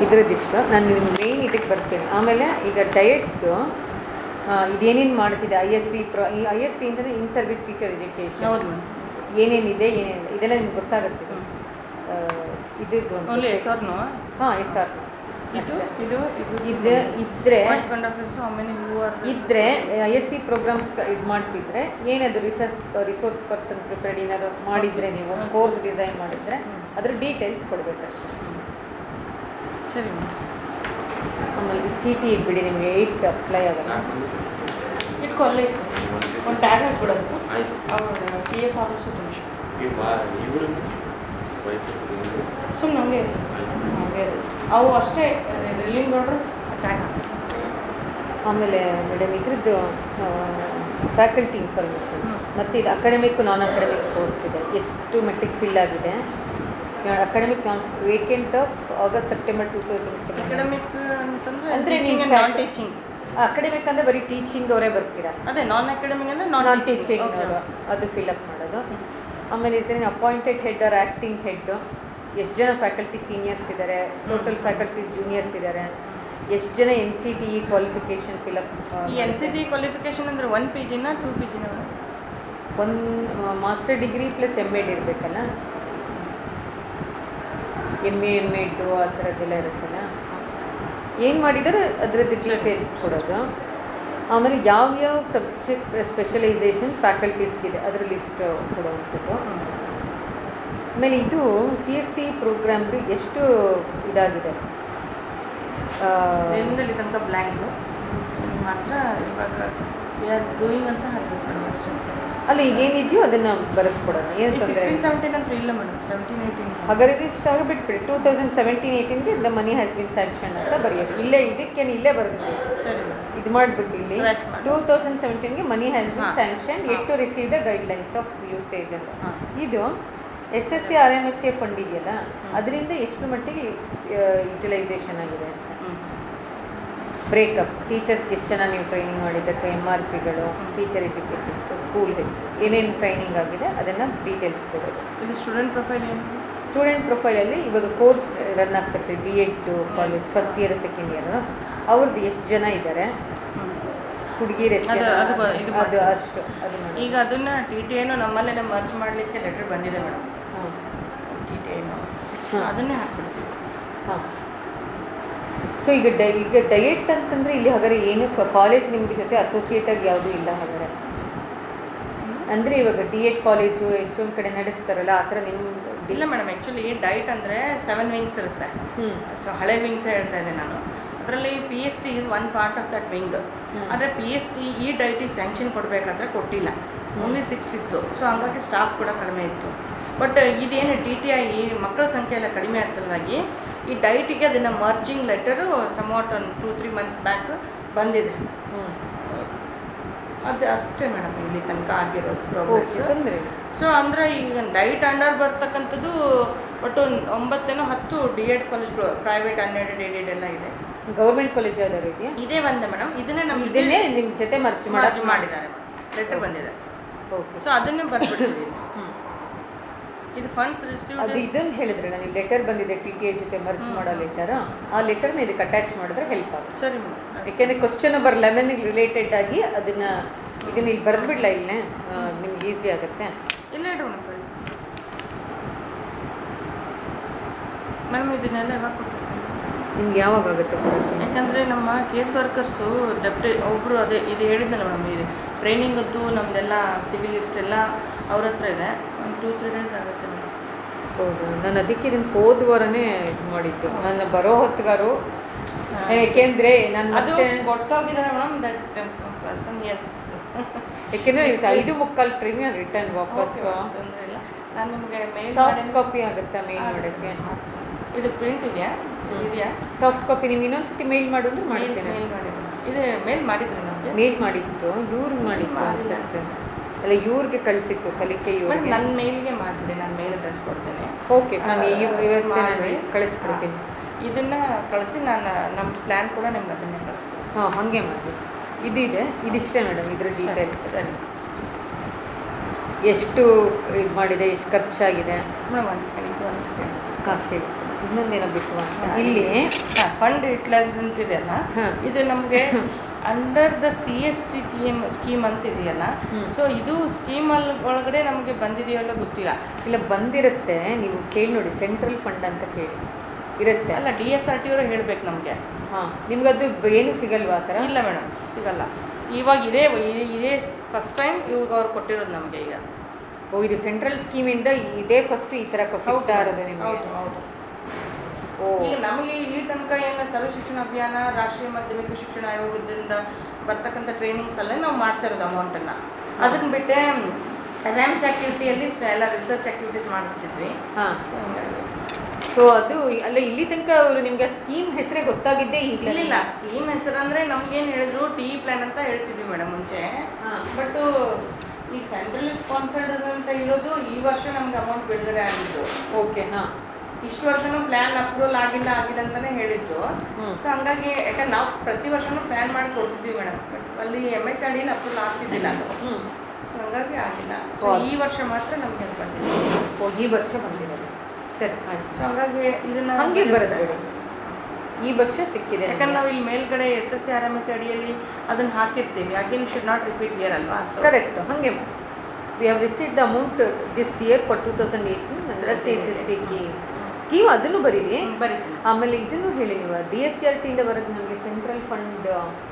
ಇದ್ರದ್ದಿಷ್ಟು ನಾನು ನಿಮ್ಗೆ ಮೇಯ್ನ್ ಇದಕ್ಕೆ ಬರ್ತೀನಿ ಆಮೇಲೆ ಈಗ ಡಯಟ್ದು ಇದೇನೇನು ಮಾಡ್ತಿದೆ ಐ ಎಸ್ ಟಿ ಪ್ರ ಈ ಐ ಎಸ್ ಟಿ ಅಂತಂದರೆ ಇನ್ ಸರ್ವಿಸ್ ಟೀಚರ್ ಎಜುಕೇಷನ್ ಹೌದು ಮೇಡಮ್ ಏನೇನಿದೆ ಏನೇನಿಲ್ಲ ಇದೆಲ್ಲ ನಿಮ್ಗೆ ಗೊತ್ತಾಗುತ್ತೆ ಹ್ಮ್. ಆ, ಇದ್ರದ್ದು ಓನ್ಲಿ ಎಸ್ ಆರ್ ನೋ ಹಾಂ ಎಸ್ ಆರ್ ಇದು ಇದು ಇದು ಇದ್ದರೆ what kind of how many you are ಇದ್ದರೆ ಐ ಎಸ್ ಟಿ ಪ್ರೋಗ್ರಾಮ್ಸ್ ಇದು ಮಾಡ್ತಿದ್ರೆ ಏನದು ರಿಸರ್ಚ್ ರಿಸೋರ್ಸ್ ಪರ್ಸನ್ ಪ್ರಿಪೇರ್ಡ್ ಏನಾದ್ರು ಮಾಡಿದರೆ ನೀವು ಕೋರ್ಸ್ ಡಿಸೈನ್ ಮಾಡಿದರೆ ಅದ್ರ ಡೀಟೇಲ್ಸ್ ಕೊಡಬೇಕಷ್ಟೆ ಸರಿ ಮೇಡಮ್ ಆಮೇಲೆ ಸಿ ಟಿ ಬಿಡಿ ನಿಮಗೆ ಏಯ್ಟ್ ಅಪ್ಲೈ ಆಗಲ್ಲ ಇಟ್ಕೊ ಅಲ್ಲೇ ಇಟ್ಕೊ. ಒಂದು ಟ್ಯಾಗ್ ಹಾಕ್ಬಿಡೋದು ಆಯ್ತು ಅವ್ರ ಪಿ ಎಫ್ ಆಫೀಸು ತುಂಬಿಸಿ ಈ ಬಾ ಇವರು ವೈಫ್ ಸುಮ್ಮನೆ ಹಂಗೆ ಇರಲಿ ಹಂಗೆ ಇರಲಿ ಅವು ಅಷ್ಟೇ ರಿಲಿಂಗ್ ಆರ್ಡರ್ಸ್ ಟ್ಯಾಗ್ ಹಾಕಿ ಆಮೇಲೆ ಮೇಡಮ್ ಇದ್ರದ್ದು ಫ್ಯಾಕಲ್ಟಿ ಇನ್ಫಾರ್ಮೇಷನ್ ಹ್ಮ್. ಮತ್ತು ಇದು ಅಕಾಡೆಮಿಕ್ ನಾನ್ ಅಕಾಡೆಮಿಕ್ ಪೋಸ್ಟ್ ಇದೆ ಎಷ್ಟು ಮಟ್ಟಿಗೆ ಫಿಲ್ ಆಗಿದೆ academic non vacant of August September two thousand seven academic ಅಂತಂದ್ರೆ ಅಂದ್ರೆ ಟೀಚಿಂಗ್ ನೀವು and non fact- teaching academic ಅಂದರೆ ಬರೀ ಟೀಚಿಂಗ್ ಅವರೇ ಬರ್ತೀರಾ ಅದೇ ನಾನ್ ಅಕಾಡೆಮಿಕ್ ಅಂದ್ರೆ ನಾನ್ ನಾನ್ ಟೀಚಿಂಗ್ ಟೀಚಿಂಗ್ ಅದು ಫಿಲಪ್ ಮಾಡೋದು ಆಮೇಲೆ ಇದರಲ್ಲಿ appointed head or acting head ಎಷ್ಟು ಜನ ಫ್ಯಾಕಲ್ಟಿ ಸೀನಿಯರ್ಸ್ ಇದ್ದಾರೆ ಟೋಟಲ್ ಫ್ಯಾಕಲ್ಟಿ ಜೂನಿಯರ್ಸ್ ಇದ್ದಾರೆ ಎಷ್ಟು ಜನ N C T E qualification fill up ಈ ಎನ್ ಸಿ ಟಿ ಕ್ವಾಲಿಫಿಕೇಶನ್ ಅಂದ್ರೆ ಒನ್ ಪಿ ಜಿನ ಟೂ ಪಿ ಜಿನ ಒಂದು master degree plus M Ed ಇರಬೇಕಲ್ಲ ಎಮ್ ಎ ಎಮ್ ಎಡ್ಡು ಆ ಥರದ್ದೆಲ್ಲ ಇರುತ್ತಲ್ಲ ಏನು ಮಾಡಿದರೆ ಅದರದ್ದು ಡೀಟೇಲ್ಸ್ ಕೊಡೋದು ಆಮೇಲೆ ಯಾವ್ಯಾವ ಸಬ್ಜೆಕ್ಟ್ ಸ್ಪೆಷಲೈಸೇಷನ್ ಫ್ಯಾಕಲ್ಟೀಸ್ಗಿದೆ ಅದರ ಲಿಸ್ಟ್ ಕೊಡುವಂಥದ್ದು ಆಮೇಲೆ ಇದು ಸಿ ಎಸ್ ಟಿ ಪ್ರೋಗ್ರಾಮ್ಗೆ ಎಷ್ಟು ಇದಾಗಿದೆ ಆ, ಎಲ್ಲಿಂದಲ್ಲಿ ತನಕ ಬ್ಲ್ಯಾಂಕ್ ಮಾತ್ರ ಇವಾಗ ವಿ ಆರ್ ಡೂಯಿಂಗ್ ಅಂತ ಹಾಕ್ಬೇಕು ಮೇಡಮ್ ಅಷ್ಟೇ ಅಲ್ಲ ಈಗ ಏನಿದೆಯೋ ಅದನ್ನು ಬರೆದು ಕೊಡೋಣ ಏನು ತೊಂದರೆ ಸಿಕ್ಸ್ಟೀನ್ ಸೆವೆಂಟೀನ್ ಅಂತ ಇಲ್ಲ ಮೇಡಮ್ ಸೆವೆಂಟೀನ್ ಏಯ್ಟೀನ್ ಹಾಗಾದ್ರೆ ಇದು ಇಷ್ಟಾಗ ಬಿಟ್ಬಿಡಿ ಟೂ ತೌಸಂಡ್ ಸೆವೆಂಟೀನ್ ಏಯ್ಟೀನ್ಗೆ the money has been sanction ಅಂತ ಬರೆಯೋದು ಇಲ್ಲೇ ಇದಕ್ಕೇನು ಇಲ್ಲೇ ಬರೆದಿದೆ ಸರಿ ಮೇಡಮ್ ಇದು ಮಾಡಿಬಿಟ್ಟು ಇಲ್ಲಿ Scratch ಮಾಡಿ. ಟೂ ತೌಸಂಡ್ ಸೆವೆಂಟೀನ್ಗೆ ಮನಿ ಹ್ಯಾಸ್ ಬಿನ್ ಹಾ. Sanction at to receive the guidelines of usage ಅಂತ ಹಾಂ ಇದು S S C R M S C fund ಇದೆಯಲ್ಲ ಅದರಿಂದ ಎಷ್ಟು ಮಟ್ಟಿಗೆ ಯುಟಿಲೈಸೇಷನ್ ಆಗಿದೆ ಅಂತ ಹ್ಞೂ ಬ್ರೇಕಪ್ ಟೀಚರ್ಸ್ಗೆ ಎಷ್ಟು ಜನ ನೀವು ಟ್ರೈನಿಂಗ್ ಮಾಡಿದ್ದು ಅಥವಾ ಎಮ್ ಆರ್ ಪಿಗಳು ಟೀಚರ್ ಎಜುಕೇಟರ್ಸ್ ಸ್ಕೂಲ್ ಹೆಡ್ಸ್ ಏನೇನು ಟ್ರೈನಿಂಗ್ ಆಗಿದೆ ಅದನ್ನು ಡೀಟೇಲ್ಸ್ ಕೊಡೋದು ಇದು ಸ್ಟೂಡೆಂಟ್ ಪ್ರೊಫೈಲ್ ಏನು ಸ್ಟೂಡೆಂಟ್ ಪ್ರೊಫೈಲಲ್ಲಿ ಇವಾಗ ಕೋರ್ಸ್ ರನ್ ಆಗ್ತಿರ್ತದೆ D Ed college first year second year ಅವ್ರದ್ದು ಎಷ್ಟು ಜನ ಇದ್ದಾರೆ ಹುಡುಗಿರು ಎಷ್ಟು ಅದು- ಜನ ಅದು ಬ- ಇದು ಅದು ಬರ್ತದೆ. ಅಷ್ಟು ಅದು ಮಾಡಿ ಈಗ ಅದನ್ನ ಟಿ ಟಿ ಏನು ನಮ್ಮಲ್ಲೇ ಮರ್ಜ್ ಮಾಡಲಿಕ್ಕೆ ಲೆಟರ್ ಬಂದಿದೆ ಮೇಡಮ್ ಹಾಂ ಟಿ ಟಿ ಏನು ಹಾಂ. ಅದನ್ನೇ ಹಾಕ್ಬಿಡ್ತೀವಿ ಹಾಂ ಸೊ ಈಗ ಡೈ ಈಗ ಡಯೆಟ್ ಅಂತಂದರೆ ಇಲ್ಲಿ ಹಾಗಾದ್ರೆ ಏನು ಕಾಲೇಜ್ ನಿಮಗೆ ಜೊತೆ ಅಸೋಸಿಯೇಟ್ ಆಗಿ ಯಾವುದೂ ಇಲ್ಲ ಹಾಗಾದ್ರೆ ಅಂದರೆ ಇವಾಗ ಡಿ ಎಡ್ ಕಾಲೇಜು ಎಷ್ಟೊಂದು ಕಡೆ ನಡೆಸ್ತಾರಲ್ಲ ಆ ಥರ ನಿಮ್ಮ ಇಲ್ಲ ಮೇಡಮ್ ಆ್ಯಕ್ಚುಲಿ ಡೈಟ್ ಅಂದರೆ ಸೆವೆನ್ ವಿಂಗ್ಸ್ ಇರುತ್ತೆ ಹ್ಞೂ ಸೊ ಹಳೆ ವಿಂಗ್ಸ್ ಹೇಳ್ತಾ ಇದ್ದೆ ನಾನು ಅದರಲ್ಲಿ P S T is one part of that wing ಹ್ಮ್. ಆದರೆ ಪಿ ಎಸ್ ಟಿ ಈ ಡೈಟಿಗೆ ಸ್ಯಾಂಕ್ಷನ್ ಕೊಡಬೇಕಾದ್ರೆ ಕೊಟ್ಟಿಲ್ಲ ಓನ್ಲಿ ಸಿಕ್ಸ್ ಇತ್ತು ಸೊ ಹಂಗಾಗಿ ಸ್ಟಾಫ್ ಕೂಡ ಕಡಿಮೆ ಇತ್ತು ಬಟ್ ಇದೇನು ಟಿ ಟಿ ಐ ಮಕ್ಕಳ ಸಂಖ್ಯೆ ಎಲ್ಲ ಕಡಿಮೆ ಆದ ಸಲುವಾಗಿ ಈ ಡೈಟಿಗೆ ಅದನ್ನು ಮರ್ಜಿಂಗ್ ಲೆಟರು ಸಮವಾಟ್ ಒಂದು ಟೂ ತ್ರೀ ಮಂತ್ಸ್ ಬ್ಯಾಕ್ ಬಂದಿದೆ ಹ್ಞೂ ಅದು ಅಷ್ಟೇ ಮೇಡಮ್ ಇಲ್ಲಿ ತನಕ ಆಗಿರೋದು ಓಕೆ ಪ್ರೋಗ್ರೆಸ್ ತೊಂದರೆ ಇಲ್ಲ ಸೊ ಅಂದರೆ ಈಗ ಡೈಟ್ ಅಂಡರ್ ಬರ್ತಕ್ಕಂಥದ್ದು ಒಟ್ಟು ಒಂಬತ್ತೇನೋ ಹತ್ತು ಡಿ ಎಡ್ ಕಾಲೇಜ್ಗಳು ಪ್ರೈವೇಟ್ ಅನ್ಎಡೆಡ್ ಎಡೆಡ್ ಎಲ್ಲ ಇದೆ ಗೌರ್ಮೆಂಟ್ ಕಾಲೇಜ್ ಯಾವ್ದಾದ್ರು ಇದೆಯಾ ಇದೇ ಒಂದೇ ಮೇಡಮ್ ಇದನ್ನೇ ನಮ್ಮ ಇದನ್ನೇ ನಿಮ್ಮ ಜೊತೆ ಮರ್ಚ್ ಮರ್ಜ್ ಮಾಡೋದು ಮಾಡಿದ್ದಾರೆ ಲೆಟರ್ ಬಂದಿದೆ ಓಕೆ ಸೊ ಅದನ್ನೇ ಬರ್ಬಿಟ್ಟಿದ್ದೀವಿ ಹ್ಞೂ ಇದು ಫಂಡ್ಸ್ ಅದು ರಿಸೀವ್ಡ್ ಇದನ್ನು ಹೇಳಿದ್ರಲ್ಲ ನೀವು ಲೆಟರ್ ಬಂದಿದೆ ಟಿ ಟಿ ಐ ಜೊತೆ ಮರ್ಚ್ ಮಾಡೋ ಲೆಟರ್ ಆ ಲೆಟರ್ನ ಇದಕ್ಕೆ ಅಟ್ಯಾಚ್ ಮಾಡಿದ್ರೆ ಹೆಲ್ಪ್ ಆಗುತ್ತೆ ಸರಿ ಮೇಡಮ್ ಯಾಕೆಂದರೆ ಕ್ವಶನ್ ನಂಬರ್ ಲೆವೆನ್ಗೆ ರಿಲೇಟೆಡ್ ಆಗಿ ಅದನ್ನ ಇದನ್ನ ಇಲ್ಲಿ ಬರೆದ್ಬಿಡ್ಲ ಇಲ್ಲೇ ನಿಮ್ಗೆ ಈಸಿ ಆಗುತ್ತೆ ಇಲ್ಲ ಇಡ್ರಿ ಮೇಡಮ್ ಮೇಡಮ್ ಇದನ್ನೆಲ್ಲ ಯಾವಾಗ ಕೊಡ್ಬೇಕು ನಿಮ್ಗೆ ಯಾವಾಗ ಆಗುತ್ತೆ ಕೊಡೋಕ್ಕೆ ಯಾಕಂದರೆ ನಮ್ಮ ಕೇಸ್ ವರ್ಕರ್ಸು ಡೆಪ್ಟಿ ಒಬ್ಬರು ಅದೇ ಇದು ಹೇಳಿದ್ನಲ್ಲ ಮೇಡಮ್ ಇದು ಟ್ರೈನಿಂಗದ್ದು ನಮ್ಮದೆಲ್ಲ ಸಿವಿಲ್ ಲಿಸ್ಟ್ ಎಲ್ಲ ಅವ್ರ ಹತ್ರ ಇದೆ ಒಂದು ಟೂ ತ್ರೀ ಡೇಸ್ ಆಗುತ್ತೆ ಮೇಡಮ್ ಹೌದು ನಾನು ಅದಕ್ಕೆ ಇದನ್ನು ಹೋದ ವಾರನೇ ಇದು ಮಾಡಿದ್ದು ನನ್ನ ಬರೋ ಹೊತ್ತಿಗಾರು ಏಕೆಂದರೆ ನಾನು ಅದು ಮತ್ತೆ ಕೊಟ್ಟೋಗಿದ್ದಾರೆ ಮೇಡಮ್ ದಟ್ ಪರ್ಸನ್ ಎಸ್ ಯಾಕೆಂದರೆ ಐದು ಮುಕ್ಕಾಲು ಟ್ರಿಮಿಯನ್ ರಿಟರ್ನ್ ವಾಪಸ್ ತೊಂದರೆ ಇಲ್ಲ ನಾನು ನಿಮಗೆ ಮೇಲ್ ಸಾಫ್ಟ್ ಕಾಪಿ ಆಗುತ್ತಾ ಮೇಲ್ ಮಾಡೋಕ್ಕೆ ಇದು ಪ್ರಿಂಟ್ ಇದೆಯಾ ಇದೆಯಾ ಸಾಫ್ಟ್ ಕಾಪಿ ನೀವು ಇನ್ನೊಂದ್ಸತಿ ಮೇಲ್ ಮಾಡಿದ್ರೆ ಮೇಲ್ ಮಾಡ್ತೇನೆ ಮೇಲ್ ಮಾಡಿ ಇದು ಮೇಲ್ ಮಾಡಿದ್ರಿ ನಮಗೆ ಮೇಲ್ ಮಾಡಿತ್ತು ಇವ್ರಿಗೆ ಮಾಡಿತ್ತು ಅನ್ಸುತ್ತೆ ಅಲ್ಲ ಇವ್ರಿಗೆ ಕಳಿಸಿತ್ತು ಕಲಿಕೆ ಮೇಡಮ್ ಇವ್ರಿಗೆ ನನ್ನ ಮೇಲ್ಗೆ ಮಾಡಿಬಿಡಿ ನಾನು ಮೇಲ್ ಅಡ್ರೆಸ್ ಕೊಡ್ತೇನೆ ಓಕೆ ನಾನು ಆ, ಇವ್- ಇವತ್ತೇ ನಾನು ಮಾಡಿ. ಕಳಿಸ್ಬಿಡ್ತೀನಿ ಇದನ್ನ ಕಳಿಸಿ ನಾನು ನಮ್ಮ ಪ್ಲ್ಯಾನ್ ಕೂಡ ನಿಮ್ಗೆ ಅದನ್ನೇ ಕಳಿಸ್ತೀನಿ ಹಾಂ ಹಾಗೆ ಮಾಡಿ ಇದಿದೆ ಇದಿಷ್ಟೇ ಮೇಡಮ್ ಇದ್ರ ಡೀಟೇಲ್ಸ್ ಸರಿ ಎಷ್ಟು ಇದು ಮಾಡಿದೆ ಎಷ್ಟು ಖರ್ಚಾಗಿದೆ ಮೇಡಮ್ ಒಂದು ಸೆಕೆಂಡ್ ಇದು ಒಂದು ಹಾಂ ಹೇಳ್ತೀನಿ ಇನ್ನೊಂದೇನೋ ಬಿಟ್ಟು ಅಂತ ಇಲ್ಲಿ ಫಂಡ್ ಯುಟಿಲೈಸ್ ಅಂತಿದೆಯಲ್ಲ ಹಾ. ಇದು ನಮಗೆ under the C S T T M scheme ಅಂತ ಇದೆಯಲ್ಲ ಹ್ಮ್. ಸೊ ಇದು ಸ್ಕೀಮಲ್ಲಿ ಒಳಗಡೆ ನಮಗೆ ಬಂದಿದೆಯಲ್ಲ ಗೊತ್ತಿಲ್ಲ ಇಲ್ಲ ಬಂದಿರುತ್ತೆ ನೀವು ಕೇಳಿ ನೋಡಿ ಸೆಂಟ್ರಲ್ ಫಂಡ್ ಅಂತ ಕೇಳಿ ಇರುತ್ತೆ ಅಲ್ಲ ಡಿ ಎಸ್ ಆರ್ ಟಿ ಅವರು ಹೇಳ್ಬೇಕು ನಮಗೆ ಹಾಂ ನಿಮ್ಗದು ಬ- ಏನು ಸಿಗಲ್ವಾ ಆ ಥರ ಇಲ್ಲ ಮೇಡಮ್ ಸಿಗಲ್ಲ ಇವಾಗ ಇದೇ ಇದೇ- ಇದೇ ಫಸ್ಟ್ ಟೈಮ್ ಇವಾಗ ಅವ್ರು ಕೊಟ್ಟಿರೋದು ನಮಗೆ ಈಗ ಓ ಇದು ಸೆಂಟ್ರಲ್ ಸ್ಕೀಮಿಂದ ಇದೇ ಫಸ್ಟ್ ಈ ಥರ ಕೊಡ್- ಸಿಗ್ತಾ ಇರೋದು ನಿಮಗೆ ಹೌದು ಹೌದು ಓ ಈಗ ನಮಗೆ ಇಲ್ಲಿ ತನಕ ಏನು ಸರ್ವ ಶಿಕ್ಷಣ ಅಭಿಯಾನ ರಾಷ್ಟ್ರೀಯ ಮಾಧ್ಯಮಿಕ ಶಿಕ್ಷಣ ಆಯೋಗದಿಂದ ಬರ್ತಕ್ಕಂಥ ಟ್ರೈನಿಂಗ್ಸ್ ಅಲ್ಲೇ ನಾವು ಮಾಡ್ತಾ ಇರೋದು ಅಮೌಂಟನ್ನು ಅದನ್ನ ಬಿಟ್ಟೆ ರ್ಯಾಮ್ಸ್ ಆ್ಯಕ್ಟಿವಿಟಿಯಲ್ಲಿ ಎಲ್ಲ ರಿಸರ್ಚ್ ಆ್ಯಕ್ಟಿವಿಟೀಸ್ ಮಾಡಿಸ್ತಿದ್ವಿ ಹಾಂ ಸೊ ಹಿಂಗಾಗಿ ಸೊ ಅದು ಅಲ್ಲ ಇಲ್ಲಿ ತನಕ ಅವರು ನಿಮಗೆ ಸ್ಕೀಮ್ ಹೆಸರೇ ಗೊತ್ತಾಗಿದ್ದೇ ಈಗ ಇಲ್ಲಿಲ್ಲ ಸ್ಕೀಮ್ ಹೆಸರು ಅಂದರೆ ನಮ್ಗೇನು ಹೇಳಿದ್ರು ಟಿ ಪ್ಲಾನ್ ಅಂತ ಹೇಳ್ತಿದ್ವಿ ಮೇಡಮ್ ಮುಂಚೆ ಹಾಂ ಬಟ್ ಈಗ ಸೆಂಟ್ರಲಿ ಸ್ಪಾನ್ಸರ್ಡ್ ಅಂತ ಇರೋದು ಈ ವರ್ಷ ನಮ್ಗೆ ಅಮೌಂಟ್ ಬಿಡುಗಡೆ ಆಗಿದ್ದು ಓಕೆ ಹಾಂ ಇಷ್ಟು ವರ್ಷನೂ ಪ್ಲಾನ್ ಅಪ್ರೂವಲ್ ಆಗಿಲ್ಲ ಆಗಿದೆ ಅಂತಾನೆ ಹೇಳಿದ್ದು ಹ್ಮ್. ಸೊ ಹಂಗಾಗಿ ಯಾಕಂದ್ರೆ ನಾವು ಪ್ರತಿ ವರ್ಷನೂ ಪ್ಲಾನ್ ಮಾಡಿ ಕೊಡ್ತಿದ್ವಿ ಮೇಡಮ್ ಬಟ್ ಅಲ್ಲಿ ಎಮ್ ಎಚ್ ಆರ್ ಡಿನ ಅಪ್ರೂವಲ್ ಆಗ್ತಿದ್ದಿಲ್ಲ ಅದು ಹ್ಞೂ ಸೊ ಹಂಗಾಗಿ ಆಗಿಲ್ಲ ಸೊ ಹೌದು. ಈ ವರ್ಷ ಮಾತ್ರ ನಮಗೆ ಅದು ಬಂದಿದೆ ಓ ಈ ವರ್ಷ ಬಂದಿರೋದು ಸರಿ ಆಯ್ತು ಸೊ ಹಂಗಾಗಿ ಇದನ್ನ ಹಂಗೆ ಬರುತ್ತೆ ಈ ವರ್ಷ ಸಿಕ್ಕಿದೆ ಯಾಕಂದ್ರೆ ನಾವು ಇಲ್ಲಿ ಮೇಲ್ಗಡೆ S S C R M S ಅಡಿಯಲ್ಲಿ ಅದನ್ನ ಹಾಕಿರ್ತೀವಿ again should not repeat year ಅಲ್ವಾ ಸೊ ಕರೆಕ್ಟ್ ಹಾಗೆ we have receive the amount this year for two thousand eighteen under C S S T scheme ಅದನ್ನು ಬರೀರಿ ಬರೀತೀನಿ ಆಮೇಲೆ ಇದನ್ನು ಹೇಳಿ ನೀವು ಡಿ ಎಸ್ ಸಿ ಆರ್ ಟಿಯಿಂದ ಬರೋದು ನಮಗೆ ಸೆಂಟ್ರಲ್ ಫಂಡ್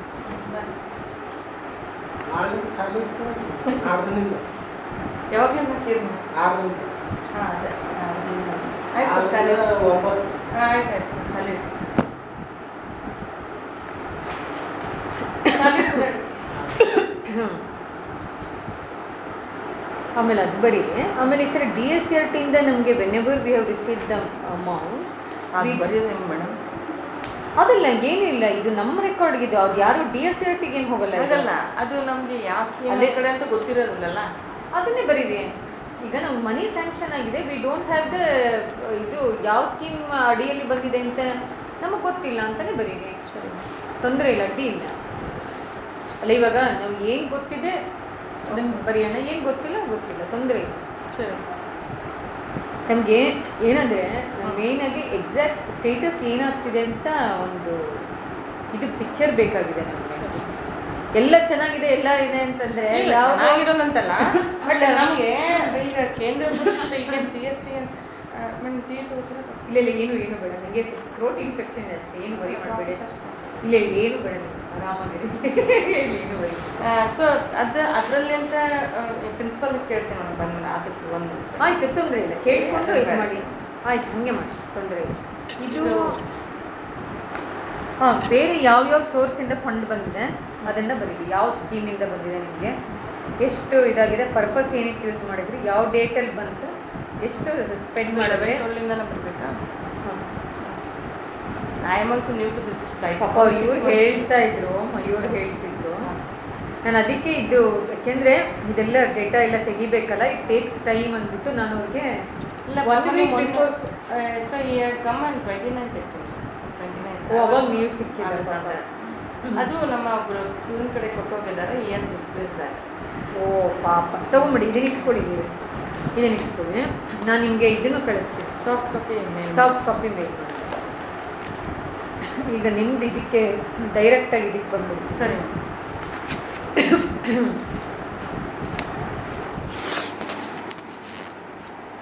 ನಾಳೆ ಖಾಲಿ ಇರ್ತದೆ ಆರು ದಿನದಿಂದ ಯಾವಾಗಲೂ ಹಾಕಿರ್ತೀನಿ ಆರು ದಿನ ಹಾಂ ಅದೇ ಆಯ್ತು ಸರ್ ಖಾಲಿ ಆರರಿಂದ ಒಂಬತ್ತು ಆಯ್ತು ಆಯ್ತು ಸರ್ ಖಾಲಿ ಖಾಲಿ ಕೂಡ ಇಡಿ ಸರ್. ಆಮೇಲೆ ಅದು ಬರೀರಿ ಆಮೇಲೆ ಈ ಥರ ಡಿ ಎಸ್ ಸಿ ಆರ್ ಟಿಯಿಂದ ನಮಗೆ whenever we have receive the amount ಅದು ಬರೆಯೋದು ಹೆಂಗೆ ಮೇಡಮ್ ಅದಲ್ಲ ಏನಿಲ್ಲ ಇದು ನಮ್ಮ ರೆಕಾರ್ಡ್ಗಿದೆ ಅವ್ರು ಯಾರು ಡಿ ಎಸ್ ಸಿ ಆರ್ ಟಿಗೆ ಏನು ಹೋಗಲ್ಲ ಇದು. ಹಾಗಲ್ಲ ಅದು ನಮಗೆ ಯಾವ ಸ್ಕೀಮ್ ಅಲ್ಲೇ- ಕಡೆ ಅಂತ ಗೊತ್ತಿರೋದಿಲ್ಲಲ್ಲ ಅದನ್ನೇ ಬರೀರಿ ಈಗ ನಮ್ಗೆ ಮನಿ ಸ್ಯಾಂಕ್ಷನ್ ಆಗಿದೆ ವಿ ಡೋಂಟ್ ಹ್ಯಾವ್ ದ ಇದು ಯಾವ ಸ್ಕೀಮ್ ಅಡಿಯಲ್ಲಿ ಬಂದಿದೆ ಅಂತ ನಮಗೆ ಗೊತ್ತಿಲ್ಲ ಅಂತಲೇ ಬರೀರಿ ಸರಿ ತೊಂದರೆ ಇಲ್ಲ ಅಡ್ಡಿ ಇಲ್ಲ ಅಲ್ಲ ಇವಾಗ ನಾವು ಏನು ಗೊತ್ತಿದೆ ಅದನ್ನು ಬರೆಯೋಣ ಏನು ಗೊತ್ತಿಲ್ಲ ಗೊತ್ತಿಲ್ಲ ತೊಂದರೆ ಇಲ್ಲ ಸರಿ ನಮಗೆ ಏನಂದರೆ ಮೇಯ್ನಾಗಿ ಎಕ್ಸಾಕ್ಟ್ ಸ್ಟೇಟಸ್ ಏನಾಗ್ತಿದೆ ಅಂತ ಒಂದು ಇದು ಪಿಕ್ಚರ್ ಬೇಕಾಗಿದೆ ನಮಗೆ ಎಲ್ಲ ಚೆನ್ನಾಗಿದೆ ಎಲ್ಲ ಇದೆ ಅಂತಂದ್ರೆ ಇಲ್ಲ, ಯಾವ ಚೆನ್ನಾಗಿರೋದಂತಲ್ಲ ಬಟ್ ನಮಗೆ ಈಗ ಕೇಂದ್ರ ಪುರುಷ ಈಗ C S T madam T ಇಲ್ಲ ಇಲ್ಲ ಏನು ಏನು ಬೇಡ ನನಗೆ ಥ್ರೋಟ್ ಇನ್ಫೆಕ್ಷನ್ ಅಷ್ಟೇ ಏನು ವರಿ ಮಾಡಬೇಡಿ ಇಲ್ಲ ಇಲ್ಲ ಏನು ಬೇಡ ನೀವು ಆರಾಮಾಗಿರಿ ಏನು ವರಿ ಸೊ ಅದು ಅದರಲ್ಲಿ ಅಂತ ಪ್ರಿನ್ಸಿಪಲ್ ಕೇಳ್ತೀನಿ ನಾನು ಬಂದ ಅದಕ್ಕೆ ಒಂದು ಆಯ್ತು ತೊಂದರೆ ಇಲ್ಲ ಕೇಳಿಕೊಂಡು ಇದು ಮಾಡಿ ಆಯ್ತು ಹಾಗೆ ಮಾಡಿ ತೊಂದರೆ ಇಲ್ಲ ಇದು ಹಾಂ ಬೇರೆ ಯಾವ್ಯಾವ ಸೋರ್ಸಿಂದ ಫಂಡ್ ಬಂದಿದೆ ಅದನ್ನು ಬರೀರಿ ಯಾವ ಸ್ಕೀಮಿಂದ ಬಂದಿದೆ ನಿಮಗೆ ಎಷ್ಟು ಇದಾಗಿದೆ ಪರ್ಪಸ್ ಏನಕ್ಕೆ ಯೂಸ್ ಮಾಡಿದ್ರಿ ಯಾವ ಡೇಟಲ್ಲಿ ಬಂತು ಎಷ್ಟು ಸ್ಪೆಂಡ್ ಮಾಡಿದ್ರೆ ಅಲ್ಲಿಂದನೇ ಬರಬೇಕಾ I am also new to this type ಪಾಪ ಇವ್ರು ಹೇಳ್ತಾ ಇದ್ರು ಇವ್ರು ಹೇಳ್ತಿದ್ರು ನಾನು ಅದಕ್ಕೆ ಇದು ಯಾಕೆಂದ್ರೆ ಇದೆಲ್ಲ ಡೇಟಾ ಎಲ್ಲ ತೆಗಿಬೇಕಲ್ಲ ಇಟ್ ಟೇಕ್ಸ್ ಟೈಮ್ ಅಂದ್ಬಿಟ್ಟು ನಾನು ಅವ್ರಿಗೆ ಇಲ್ಲ ಒನ್ ವೀಕ್ ಬಿಫೋರ್ ಸೊ ಈ come on twenty ninth exam twenty ಓ ಅವಾಗ ನೀವು ಸಿಕ್ಕಿಲ್ಲ ಪಾಪ. ಅದು ನಮ್ಮ ಒಬ್ರು ಇವ್ರ ಕಡೆ ಕೊಟ್ಟೋಗಿದ್ದಾರೆ ಇ ಎಸ್ ಡಿಸ್ಪ್ಲೇಸ್ ಬ್ಯಾಗ್ ಓ ಪಾಪ ತಗೊಂಬಿಡಿ ಇದನ್ನ ಇಟ್ಕೊಳ್ಳಿ ನೀವು ಇದನ್ನ ಇಟ್ಕೊಳ್ಳಿ ನಾನು ನಿಮಗೆ ಇದನ್ನು ಕಳಿಸ್ತೀನಿ soft copy soft copy mail ಮಾಡಿ ಈಗ ನಿಮ್ದು ಇದಕ್ಕೆ ಡೈರೆಕ್ಟಾಗಿ ಇದಕ್ಕೆ ಬಂದ್ಬಿಡಿ ಸರಿ